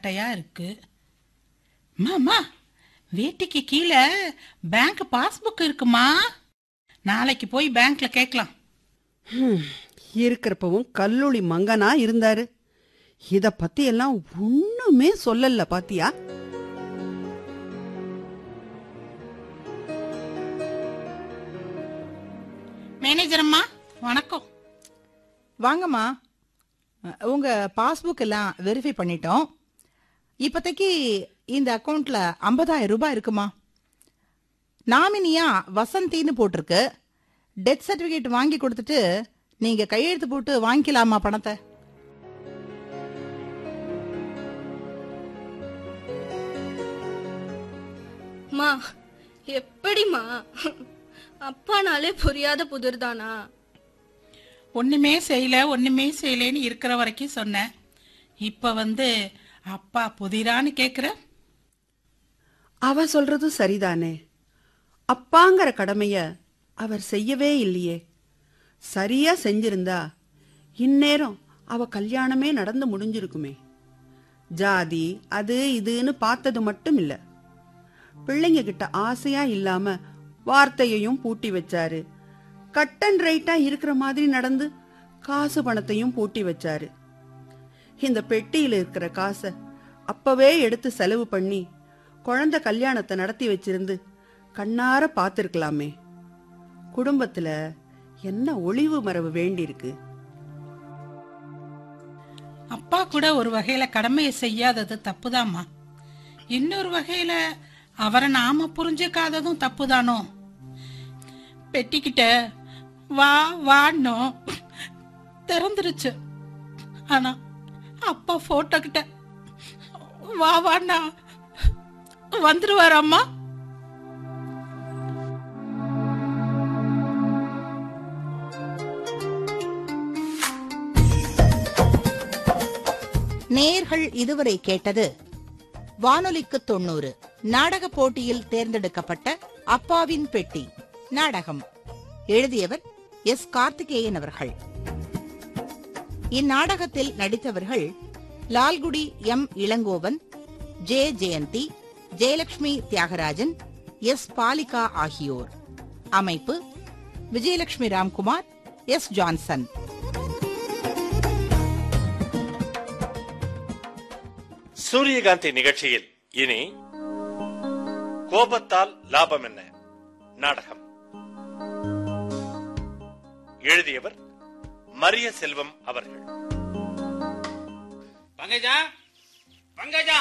சட்டையா இருக்கு மாமா வேட்டிக்கு கீழே பேங்க் பாஸ்புக் இருக்குமா நாளைக்கு போய் பேங்க்ல கேட்கலாம் ஹம், இருக்கிறப்பவும் கல்லூரி மங்கனா இருந்தாரு இத பத்தி எல்லாம் ஒண்ணுமே சொல்லல பாத்தியா மேனேஜர் அம்மா வணக்கம் வாங்கம்மா அஹ், உங்க பாஸ்புக் எல்லாம் வெரிஃபை பண்ணிட்டோம் இப்போதைக்கு இந்த அக்கவுண்ட்ல 50000 ரூபாய் இருக்குமா நாமினியா வசந்தின்னு போட்டிருக்கு டெத் சர்டிபிகேட் வாங்கி கொடுத்துட்டு நீங்க கையெழுத்து போட்டு வாங்கிக்கலாமா பணத்தை மா எப்படிமா அப்பானாலே புரியாத புதிர்தானா ஒண்ணுமே செய்யல ஒண்ணுமே செய்யலேன்னு இருக்கிற வரைக்கும் சொன்னேன் இப்ப வந்து அப்பா புதிரான்னு கேக்குற அவ சொல்றதும் சரிதானே அப்பாங்கிற கடமைய அவர் செய்யவே இல்லையே சரியா செஞ்சிருந்தா இந்நேரம் அவ கல்யாணமே நடந்து முடிஞ்சிருக்குமே ஜாதி அது இதுன்னு பார்த்தது மட்டும் இல்ல பிள்ளைங்க கிட்ட ஆசையா இல்லாம வார்த்தையையும் பூட்டி வச்சாரு கட் அண்ட் ரைட்டா இருக்கிற மாதிரி நடந்து காசு பணத்தையும் பூட்டி வச்சாரு இந்த பெட்டியில இருக்கிற காசை அப்பவே எடுத்து செலவு பண்ணி குழந்தை கல்யாணத்தை நடத்தி வச்சிருந்து கண்ணார பார்த்திருக்கலாமே குடும்பத்துல என்ன ஒளிவு மரபு வேண்டியிருக்கு அப்பா கூட ஒரு வகையில கடமையை செய்யாதது தப்புதாம்மா இன்னொரு வகையில அவரை நாம புரிஞ்சுக்காததும் தப்புதானோ பெட்டிக்கிட்ட வா வான்னோ திறந்துருச்சு ஆனா அப்பா போட்டோ கிட்ட வா வாண்ணா வந்துருவாரம்மா நேர்கள் இதுவரை கேட்டது வானொலிக்கு தொண்ணூறு நாடக போட்டியில் தேர்ந்தெடுக்கப்பட்ட அப்பாவின் பெட்டி நாடகம் எழுதியவர் எஸ் கார்த்திகேயன் அவர்கள் இந்நாடகத்தில் நடித்தவர்கள் Lalgudi M Elangovan J Jayanthi Jayalakshmi Thyagarajan S Balika ஆகியோர் அமைப்பு விஜயலட்சுமி ராம்குமார் எஸ் ஜான்சன் சூரியகாந்தி நிகழ்ச்சியில் இனி கோபத்தால் லாபம் என்ன நாடகம் எழுதியவர் மரிய செல்வம் அவர்கள் பங்கஜா பங்கஜா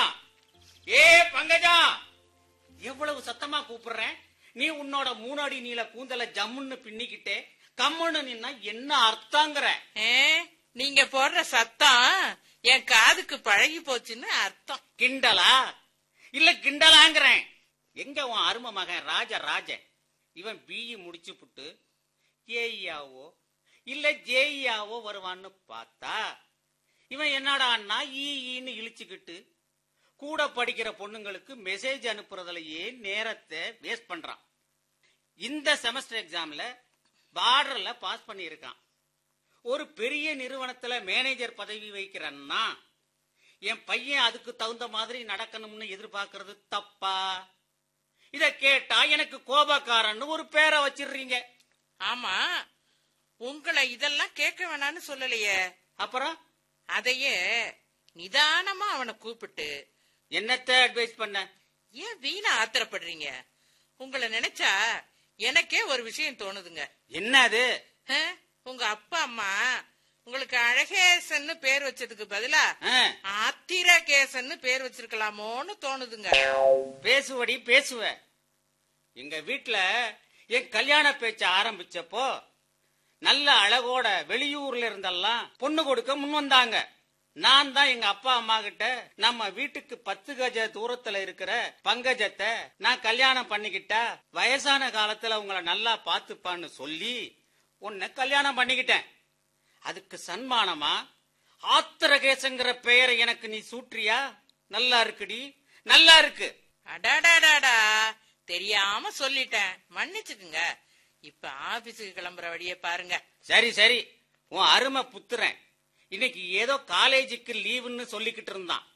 ஏ பங்கஜா எவ்வளவு சத்தமா கூப்பிடுறேன் நீ உன்னோட மூணு அடி நீல கூந்தல ஜம்முன்னு பின்னிக்கிட்டே கம்முன்னு நின்னா என்ன அர்த்தங்கிற ஏ, நீங்க போடுற சத்தம் என் காதுக்கு பழகி போச்சுன்னு அர்த்தம் கிண்டலா இல்ல கிண்டலாங்கிறேன் எங்க உன் அருமை மகன் ராஜ ராஜ இவன் பிஇ முடிச்சு புட்டு ஏஇயாவோ இல்ல ஜேஇயாவோ வருவான்னு பார்த்தா இவன் என்னடான்னா ஈன்னு இழிச்சுக்கிட்டு கூட படிக்கிற பொண்ணுங்களுக்கு மெசேஜ் அனுப்புறதுலயே நேரத்தை வேஸ்ட் பண்றான் இந்த செமஸ்டர் எக்ஸாம்ல பார்டர்ல பாஸ் பண்ணியிருக்கான் ஒரு பெரிய நிறுவனத்துல மேனேஜர் பதவி வைக்கிறன்னா என் பையன் அதுக்கு தகுந்த மாதிரி நடக்கணும்னு எதிர்பார்க்கறது தப்பா இத கேட்டா எனக்கு கோபக்காரன்னு ஒரு பேரை வச்சிடுறீங்க ஆமா உங்களை இதெல்லாம் கேட்க வேணாம்னு சொல்லலையே அப்புறம் அதையே நிதானமா அவனை கூப்பிட்டு என்னத்த அட்வைஸ் பண்ண ஏன் வீணா ஆத்திரப்படுறீங்க உங்களை நினைச்சா எனக்கே ஒரு விஷயம் தோணுதுங்க என்ன அது ஆ? உங்க அப்பா அம்மா உங்களுக்கு அழகேசன்னு பேர் வச்சதுக்கு பதிலா ஆ, ஆத்திரகேசன்னு பேர் வச்சிருக்கலாமோன்னு தோணுதுங்க பேசுவடி பேசுவ எங்க வீட்ல என் கல்யாண பேச்ச ஆரம்பிச்சப்போ நல்ல அழகோட வெளியூர்ல இருந்தெல்லாம் பொண்ணு கொடுக்க முன் வந்தாங்க நான் தான் எங்க அப்பா அம்மா கிட்ட நம்ம வீட்டுக்கு பத்து கஜ தூரத்துல இருக்கிற பங்கஜத்தை நான் கல்யாணம் பண்ணிக்கிட்டா வயசான காலத்துல உங்களை நல்லா பாத்துப்பான்னு சொல்லி உன்னை கல்யாணம் பண்ணிக்கிட்டேன் அதுக்கு சன்மானமா ஆத்திரகேசங்கிற பெயரை எனக்கு நீ சூற்றியா நல்லா இருக்குடி நல்லா இருக்கு அடாடாடாடா தெரியாம சொல்லிட்டேன் மன்னிச்சுக்குங்க இப்ப ஆபீஸுக்கு கிளம்புற வழியே பாருங்க சரி சரி உன் அருமை புத்துறேன் இன்னைக்கு ஏதோ காலேஜுக்கு லீவுன்னு சொல்லிக்கிட்டு இருந்தான்